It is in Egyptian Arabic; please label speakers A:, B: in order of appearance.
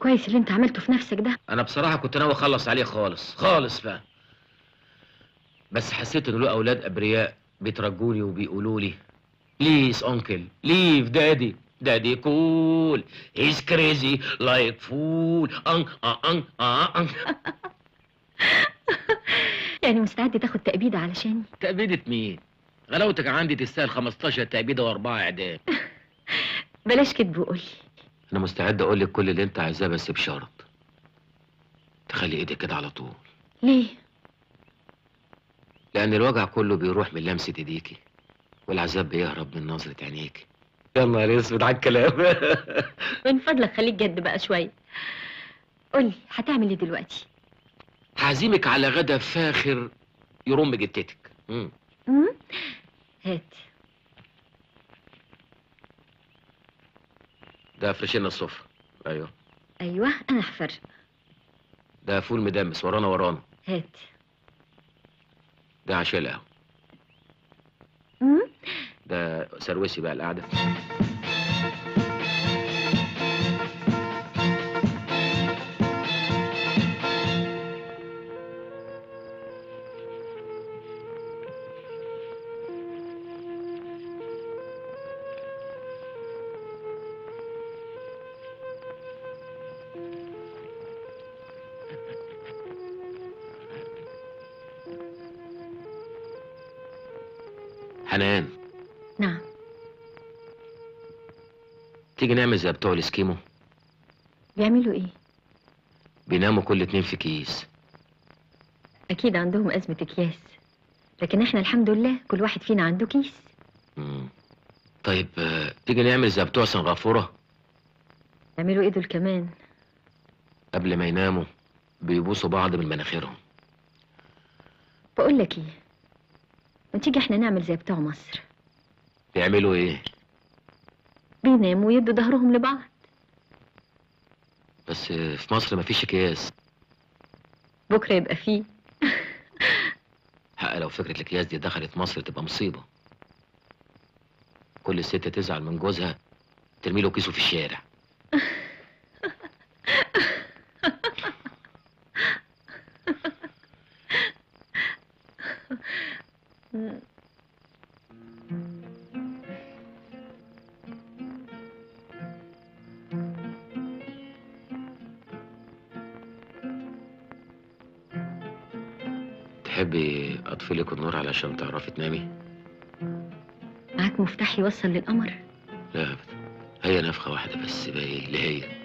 A: كويس اللي انت عملته في نفسك ده
B: انا بصراحه كنت ناوي اخلص عليه خالص خالص بقى بس حسيت انه له اولاد ابرياء بيترجوني وبيقولوا لي بليز انكل ليف دادي دادي كول هيز كريزي لايك فول ان ان ان
A: يعني مستعد تاخد تأبيدة علشاني
B: تأبيدة مين؟ غلاوتك عندي تستاهل 15 تأبيدة وأربعة إعدام
A: بلاش كدب وقولي
B: أنا مستعد أقول لك كل اللي أنت عايزاه بس بشرط تخلي إيدك كده على طول
A: ليه
B: لأن الوجع كله بيروح من لمسة إيديكي والعذاب بيهرب من نظرة عينيكي يا نهار اسود على الكلام
A: من فضلك خليك جد بقى شوية قولي هتعمل ايه دلوقتي
B: هعزمك على غدا فاخر يرم جتتك مم.
A: امم هات
B: ده فرشنا السفرة أيوه
A: ايوه انا هفرق
B: ده فول مدمس ورانا ورانا
A: هات
B: ده عشاء القهوة
A: امم
B: ده سروسي بقى القعدة حنان
A: نعم
B: تيجي نعمل زي بتوع الاسكيمو
A: بيعملوا ايه
B: بيناموا كل اتنين في كيس
A: اكيد عندهم ازمة اكياس لكن احنا الحمد لله كل واحد فينا عنده كيس
B: مم. طيب آه، تيجي نعمل زي بتوع سنغافورة
A: يعملوا ايه دول كمان
B: قبل ما يناموا بيبوسوا بعض من مناخيرهم
A: بقول لك ايه ما تيجي احنا نعمل زي بتوع مصر
B: بيعملوا ايه
A: بيناموا ويدوا ظهرهم لبعض
B: بس آه، في مصر مفيش اكياس
A: بكره يبقى فيه
B: حق لو فكرة الاكياس دي دخلت مصر تبقى مصيبة كل ست تزعل من جوزها ترمي له كيسه في الشارع تحبي اطفي لك النور علشان تعرفي تنامي
A: معاك مفتاح يوصل للقمر
B: لا ابدا هي نفخة واحدة بس باقي اللي هي